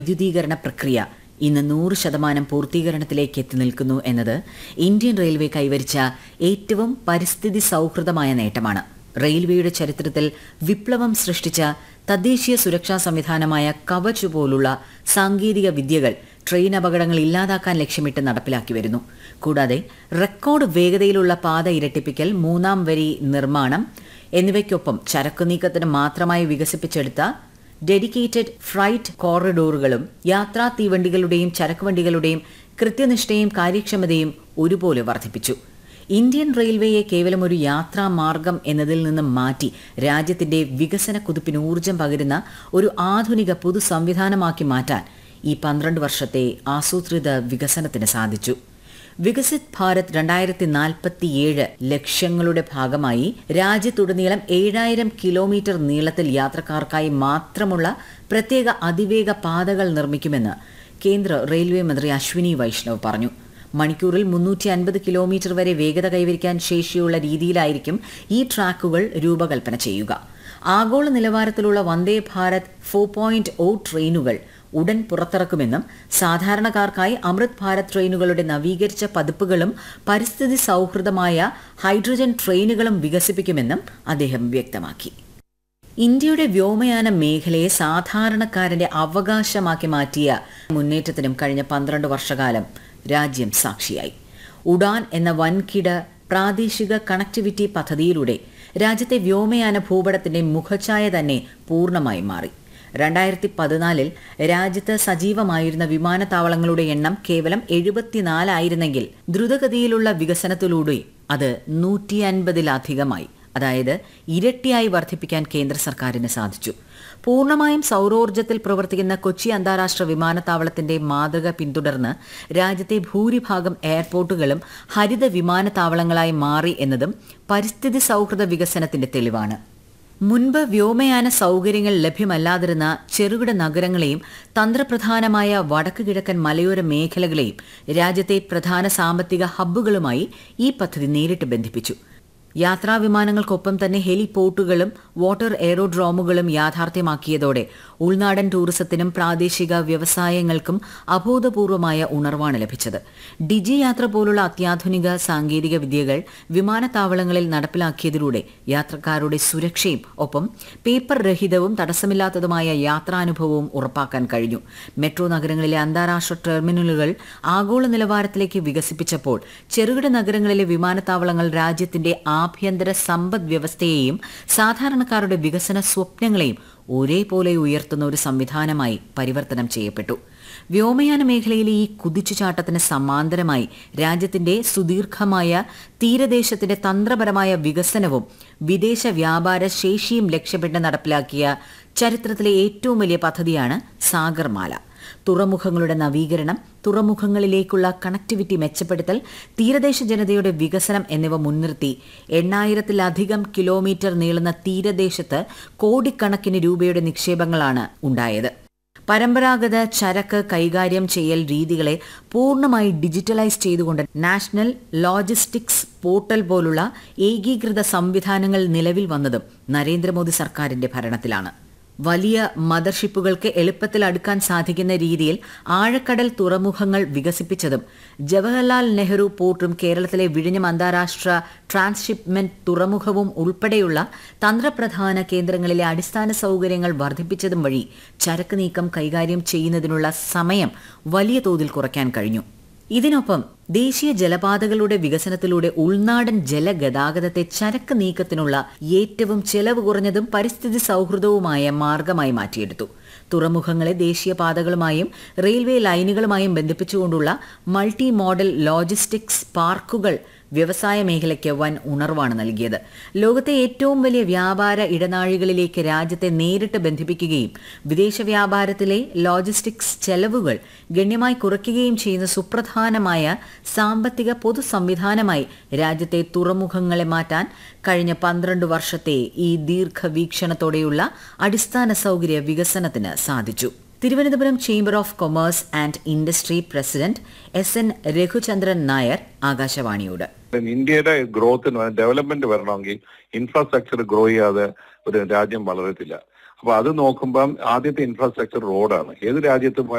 വൈദ്യുതീകരണ പ്രക്രിയ ഇന്ന് നൂറ് ശതമാനം പൂർത്തീകരണത്തിലേക്ക് എത്തി നിൽക്കുന്നു എന്നത് ഇന്ത്യൻ റെയിൽവേ കൈവരിച്ച ഏറ്റവും പരിസ്ഥിതി സൗഹൃദമായ നേട്ടമാണ് റെയിൽവേയുടെ ചരിത്രത്തിൽ വിപ്ലവം സൃഷ്ടിച്ച തദ്ദേശീയ സുരക്ഷാ സംവിധാനമായ കവച് പോലുള്ള സാങ്കേതിക വിദ്യകൾ ട്രെയിൻ അപകടങ്ങൾ ഇല്ലാതാക്കാൻ ലക്ഷ്യമിട്ട് നടപ്പിലാക്കി വരുന്നു കൂടാതെ റെക്കോർഡ് വേഗതയിലുള്ള പാത ഇരട്ടിപ്പിക്കൽ മൂന്നാം വരി നിർമ്മാണം എന്നിവയ്ക്കൊപ്പം ചരക്കു നീക്കത്തിന് മാത്രമായി വികസിപ്പിച്ചെടുത്ത ഡെഡിക്കേറ്റഡ് ഫ്രൈറ്റ് കോറിഡോറുകളും യാത്രാ തീവണ്ടികളുടെയും ചരക്കുവണ്ടികളുടെയും കൃത്യനിഷ്ഠയും കാര്യക്ഷമതയും ഒരുപോലെ വർദ്ധിപ്പിച്ചു ഇന്ത്യൻ റെയിൽവേയെ കേവലം ഒരു യാത്രാ മാർഗം എന്നതിൽ നിന്ന് മാറ്റി രാജ്യത്തിന്റെ വികസന കുതിപ്പിന് ഊർജം പകരുന്ന ഒരു ആധുനിക പൊതു സംവിധാനമാക്കി മാറ്റാൻ ഈ പന്ത്രണ്ട് വർഷത്തെ ആസൂത്രിത വികസനത്തിന് സാധിച്ചു വികസിത് ഭാരത് രണ്ടായിരത്തി നാൽപ്പത്തിയേഴ് ലക്ഷ്യങ്ങളുടെ ഭാഗമായി രാജ്യത്തുടനീളം ഏഴായിരം കിലോമീറ്റർ നീളത്തിൽ യാത്രക്കാർക്കായി മാത്രമുള്ള പ്രത്യേക അതിവേഗ പാതകൾ നിർമ്മിക്കുമെന്ന് കേന്ദ്ര റെയിൽവേ മന്ത്രി അശ്വിനി വൈഷ്ണവ് പറഞ്ഞു മണിക്കൂറിൽ മുന്നൂറ്റി അൻപത് കിലോമീറ്റർ വരെ വേഗത കൈവരിക്കാൻ ശേഷിയുള്ള രീതിയിലായിരിക്കും ഈ ട്രാക്കുകൾ രൂപകൽപ്പന ചെയ്യുക ആഗോള നിലവാരത്തിലുള്ള Vande Bharat four point O ട്രെയിനുകൾ ഉടൻ പുറത്തിറക്കുമെന്നും സാധാരണക്കാർക്കായി അമൃത് ഭാരത് ട്രെയിനുകളുടെ നവീകരിച്ച പതിപ്പുകളും പരിസ്ഥിതി സൗഹൃദമായ ഹൈഡ്രജൻ ട്രെയിനുകളും വികസിപ്പിക്കുമെന്നും അദ്ദേഹം വ്യക്തമാക്കി ഇന്ത്യയുടെ വ്യോമയാന മേഖലയെ സാധാരണക്കാരന്റെ അവകാശമാക്കി മാറ്റിയ മുന്നേറ്റത്തിനും കഴിഞ്ഞ പന്ത്രണ്ട് വർഷകാലം രാജ്യം സാക്ഷിയായി ഉഡാൻ എന്ന വൻകിട പ്രാദേശിക കണക്ടിവിറ്റി പദ്ധതിയിലൂടെ രാജ്യത്തെ വ്യോമയാന ഭൂപടത്തിന്റെ മുഖഛായ തന്നെ പൂർണ്ണമായി മാറി രണ്ടായിരത്തി പതിനാലിൽ രാജ്യത്ത് സജീവമായിരുന്ന വിമാനത്താവളങ്ങളുടെ എണ്ണം കേവലം എഴുപത്തിനാലായിരുന്നെങ്കിൽ ദ്രുതഗതിയിലുള്ള വികസനത്തിലൂടെ അത് നൂറ്റി അൻപതിലധികമായി അതായത് ഇരട്ടിയായി വർദ്ധിപ്പിക്കാൻ കേന്ദ്ര സർക്കാരിന് സാധിച്ചു പൂർണ്ണമായും സൗരോർജ്ജത്തിൽ പ്രവർത്തിക്കുന്ന കൊച്ചി അന്താരാഷ്ട്ര വിമാനത്താവളത്തിന്റെ മാതൃക പിന്തുടർന്ന് രാജ്യത്തെ ഭൂരിഭാഗം എയർപോർട്ടുകളും ഹരിത വിമാനത്താവളങ്ങളായി മാറി എന്നതും പരിസ്ഥിതി സൗഹൃദ വികസനത്തിന്റെ തെളിവാണ് മുൻപ് വ്യോമയാന സൗകര്യങ്ങൾ ലഭ്യമല്ലാതിരുന്ന ചെറുകിട നഗരങ്ങളെയും തന്ത്രപ്രധാനമായ വടക്ക് കിഴക്കൻ മലയോര മേഖലകളെയും രാജ്യത്തെ പ്രധാന സാമ്പത്തിക ഹബ്ബുകളുമായി ഈ പദ്ധതി നേരിട്ട് ബന്ധിപ്പിച്ചു യാത്രാ വിമാനങ്ങൾക്കൊപ്പം തന്നെ ഹെലിപോർട്ടുകളും വാട്ടർ എയറോഡ്രോമുകളും യാഥാർത്ഥ്യമാക്കിയതോടെ ഉൾനാടൻ ടൂറിസത്തിനും പ്രാദേശിക വ്യവസായങ്ങൾക്കും അഭൂതപൂർവമായ ഉണർവാണ് ലഭിച്ചത് ഡിജി യാത്ര പോലുള്ള അത്യാധുനിക സാങ്കേതിക വിദ്യകൾ വിമാനത്താവളങ്ങളിൽ നടപ്പിലാക്കിയതിലൂടെ യാത്രക്കാരുടെ സുരക്ഷയും ഒപ്പം പേപ്പർ രഹിതവും തടസ്സമില്ലാത്തതുമായ യാത്രാനുഭവവും ഉറപ്പാക്കാൻ കഴിഞ്ഞു മെട്രോ നഗരങ്ങളിലെ അന്താരാഷ്ട്ര ടെർമിനലുകൾ ആഗോള നിലവാരത്തിലേക്ക് വികസിപ്പിച്ചപ്പോൾ ചെറുകിട നഗരങ്ങളിലെ വിമാനത്താവളങ്ങൾ രാജ്യത്തിന്റെ ആഭ്യന്തര സമ്പദ് വ്യവസ്ഥയെയും സാധാരണക്കാരുടെ വികസന സ്വപ്നങ്ങളെയും ഒരേപോലെ ഉയർത്തുന്ന ഒരു സംവിധാനമായി പരിവർത്തനം ചെയ്യപ്പെട്ടു വ്യോമയാന മേഖലയിലെ ഈ കുതിച്ചുചാട്ടത്തിന് സമാന്തരമായി രാജ്യത്തിന്റെ സുദീർഘമായ തീരദേശത്തിന്റെ തന്ത്രപരമായ വികസനവും വിദേശ വ്യാപാര ശേഷിയും ലക്ഷ്യപ്പെട്ട് നടപ്പിലാക്കിയ ചരിത്രത്തിലെ ഏറ്റവും വലിയ പദ്ധതിയാണ് സാഗർമാല തുറമുഖങ്ങളുടെ നവീകരണം തുറമുഖങ്ങളിലേക്കുള്ള കണക്ടിവിറ്റി മെച്ചപ്പെടുത്തൽ തീരദേശ ജനതയുടെ വികസനം എന്നിവ മുൻനിർത്തി എണ്ണായിരത്തിലധികം കിലോമീറ്റർ നീളുന്ന തീരദേശത്ത് കോടിക്കണക്കിന് രൂപയുടെ നിക്ഷേപങ്ങളാണ് ഉണ്ടായത് പരമ്പരാഗത ചരക്ക് കൈകാര്യം ചെയ്യൽ രീതികളെ പൂർണ്ണമായി ഡിജിറ്റലൈസ് ചെയ്തുകൊണ്ട് നാഷണൽ ലോജിസ്റ്റിക്സ് പോർട്ടൽ പോലുള്ള ഏകീകൃത സംവിധാനങ്ങൾ നിലവിൽ വന്നതും നരേന്ദ്രമോദി സർക്കാരിന്റെ ഭരണത്തിലാണ് വലിയ മദർഷിപ്പുകൾക്ക് എളുപ്പത്തിൽ അടുക്കാൻ സാധിക്കുന്ന രീതിയിൽ ആഴക്കടൽ തുറമുഖങ്ങൾ വികസിപ്പിച്ചതും ജവഹർലാൽ നെഹ്റു പോർട്ടും കേരളത്തിലെ വിഴിഞ്ഞം അന്താരാഷ്ട്ര ട്രാൻസ്ഷിപ്മെന്റ് തുറമുഖവും ഉൾപ്പെടെയുള്ള തന്ത്രപ്രധാന കേന്ദ്രങ്ങളിലെ അടിസ്ഥാന സൗകര്യങ്ങൾ വർദ്ധിപ്പിച്ചതും വഴി ചരക്ക് നീക്കം കൈകാര്യം ചെയ്യുന്നതിനുള്ള സമയം വലിയ തോതിൽ കുറയ്ക്കാൻ കഴിഞ്ഞു ഇതിനൊപ്പം ദേശീയ ജലപാതകളുടെ വികസനത്തിലൂടെ ഉൾനാടൻ ജലഗതാഗതത്തെ ചരക്ക് നീക്കത്തിനുള്ള ഏറ്റവും ചെലവ് കുറഞ്ഞതും പരിസ്ഥിതി സൗഹൃദവുമായ മാർഗമായി മാറ്റിയെടുത്തു തുറമുഖങ്ങളെ ദേശീയപാതകളുമായും റെയിൽവേ ലൈനുകളുമായും ബന്ധിപ്പിച്ചുകൊണ്ടുള്ള മൾട്ടി മോഡൽ ലോജിസ്റ്റിക്സ് പാർക്കുകൾ വ്യവസായ മേഖലയ്ക്ക് വൻ ഉണർവാണ് നൽകിയത് ലോകത്തെ ഏറ്റവും വലിയ വ്യാപാര ഇടനാഴികളിലേക്ക് രാജ്യത്തെ നേരിട്ട് ബന്ധിപ്പിക്കുകയും വിദേശ വ്യാപാരത്തിലെ ലോജിസ്റ്റിക്സ് ചെലവുകൾ ഗണ്യമായി കുറയ്ക്കുകയും ചെയ്യുന്ന സുപ്രധാനമായ സാമ്പത്തിക പൊതു സംവിധാനമായി രാജ്യത്തെ തുറമുഖങ്ങളെ മാറ്റാൻ കഴിഞ്ഞ പന്ത്രണ്ട് വർഷത്തെ ഈ ദീർഘവീക്ഷണത്തോടെയുള്ള അടിസ്ഥാന സൗകര്യ വികസനത്തിന് സാധിച്ചു Thiruvananthapuram chamber of commerce and industry president S N Raghuchandran Nair ആകാശവാണിയോട് ഇന്ത്യയുടെ ഗ്രോത്തിന് ഡെവലപ്മെന്റ് വരണമെങ്കിൽ ഇൻഫ്രാസ്ട്രക്ചർ ഗ്രോ ചെയ്യാതെ ഒരു രാജ്യം വളരത്തില്ല അപ്പൊ അത് നോക്കുമ്പം ആദ്യത്തെ ഇൻഫ്രാസ്ട്രക്ചർ റോഡാണ് ഏത് രാജ്യത്ത് പോയാലും